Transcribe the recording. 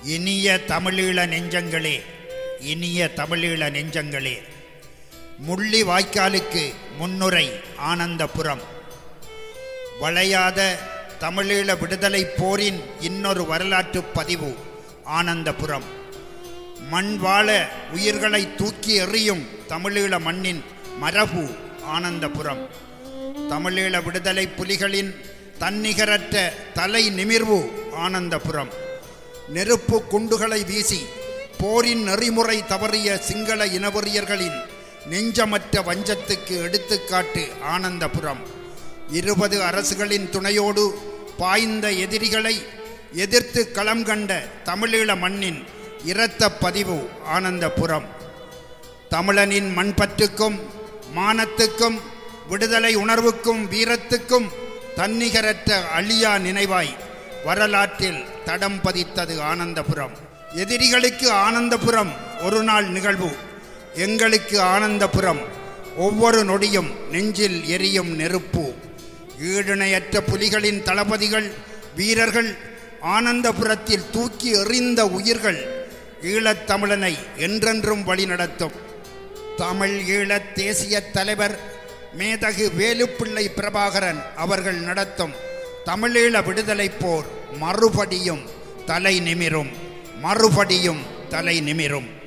இனிய தமிழீழ நெஞ்சங்களே இனிய தமிழீழ நெஞ்சங்களே முள்ளி வாய்க்காலுக்கு முன்னுரை ஆனந்தபுரம் வளையாத தமிழீழ விடுதலை போரின் இன்னொரு வரலாற்று பதிவு ஆனந்தபுரம் மண் வாழ உயிர்களை தூக்கி எறியும் தமிழீழ மண்ணின் மரபு ஆனந்தபுரம் தமிழீழ விடுதலை புலிகளின் தன்னிகரற்ற தலை நிமிர்வு ஆனந்தபுரம் நெருப்பு குண்டுகளை வீசி போரின் நெறிமுறை தவறிய சிங்கள இனவெறியர்களின் நெஞ்சமற்ற வஞ்சத்துக்கு எடுத்துக்காட்டு ஆனந்தபுரம் இருபது அரசுகளின் துணையோடு பாய்ந்த எதிரிகளை எதிர்த்து களம் கண்ட தமிழீழ மண்ணின் இரத்த பதிவு ஆனந்தபுரம் தமிழனின் மண்பற்றுக்கும் மானத்துக்கும் விடுதலை உணர்வுக்கும் வீரத்துக்கும் தன்னிகரற்ற அழியா நினைவாய் வரலாற்றில் தடம் பதித்தது ஆனந்தபுரம் எதிரிகளுக்கு ஆனந்தபுரம் ஒரு நாள் நிகழ்வு எங்களுக்கு ஆனந்தபுரம் ஒவ்வொரு நொடியும் நெஞ்சில் எரியும் நெருப்பு ஈடிணையற்ற புலிகளின் தளபதிகள் வீரர்கள் ஆனந்தபுரத்தில் தூக்கி எறிந்த உயிர்கள் ஈழத்தமிழனை என்றென்றும் வழிநடத்தும் தமிழ் ஈழத் தேசிய தலைவர் மேதகு வேலுப்பிள்ளை பிரபாகரன் அவர்கள் நடத்தும் தமிழீழ விடுதலை போர் மறுபடியும் தலை நிமிரும் மறுபடியும் தலை நிமிரும்